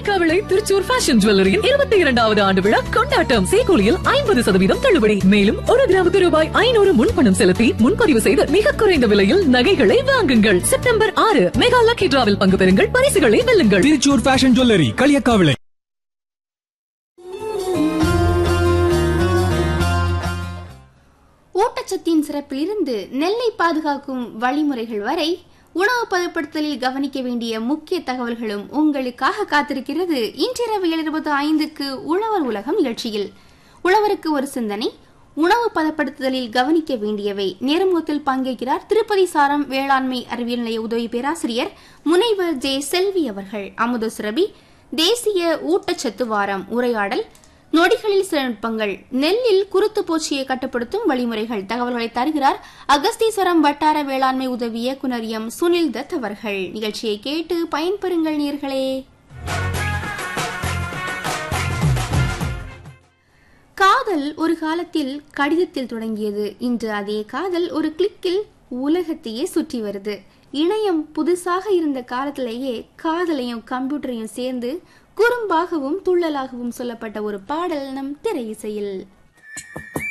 Kaliyakkavilai Thrissur fashion ஜுவல்லரியின் இருபத்தி இரண்டாவது ஆண்டு விழா கொண்டாட்டம் சேகூலியில் ஐம்பது சதவீதம் தள்ளுபடி மேலும் ஒரு கிராமுக்கு ரூபாய் ஐநூறு முன்பணம் செலுத்தி முன்பதிவு செய்து மிக குறைந்த விலையில் நகைகளை வாங்குங்கள் செப்டம்பர் ஆறு மெகா லக்கி டிராவில் பங்கு பெறுங்கள் பரிசுகளை வெல்லுங்கள் திருச்சூர் ஃபேஷன் ஜுவல்லரி களியக்காவிளை ஊட்டச்சத்தின் சிறப்பிலிருந்து நெல்லை பாதுகாக்கும் வழிமுறைகள் வரை உணவு பதப்படுத்தலில் கவனிக்க வேண்டிய முக்கிய தகவல்களும் உங்களுக்காக காத்திருக்கிறது இன்றிரவு இருபது ஐந்துக்கு உழவர் உலகம் நிகழ்ச்சியில் உழவருக்கு ஒரு சிந்தனை உணவு பதப்படுத்துதலில் கவனிக்க வேண்டியவை நேர்முகத்தில் பங்கேற்கிறார் திருப்பதி சாரம் வேளாண்மை அறிவியல் நிலைய உதவி பேராசிரியர் முனைவர் ஜே செல்வி அவர்கள் அமுத சுரபி தேசிய ஊட்டச்சத்து வாரம் உரையாடல் நொடிகளில் சில நுட்பங்கள் நெல்லில் குருத்து பூச்சியை கட்டுப்படுத்தும் வழிமுறைகள் தகவல்களை தருகிறார் அகஸ்தீஸ்வரம் வட்டார வேளாண்மை உதவி இயக்குனர் எம் சுனில் தத் அவர்கள் நிகழ்ச்சியை கேட்டு பயன்பெறுங்கள் நீர்களே காதல் ஒரு காலத்தில் கடிதத்தில் தொடங்கியது இன்று அதே காதல் ஒரு கிளிக்கில் உலகத்தையே சுற்றி வருது இணையம் புதுசாக இருந்த காலத்திலேயே காதலையும் கம்ப்யூட்டரையும் சேர்ந்து குறும்பாகவும் துள்ளலாகவும் சொல்லப்பட்ட ஒரு பாடல் நம் திரை இசையில்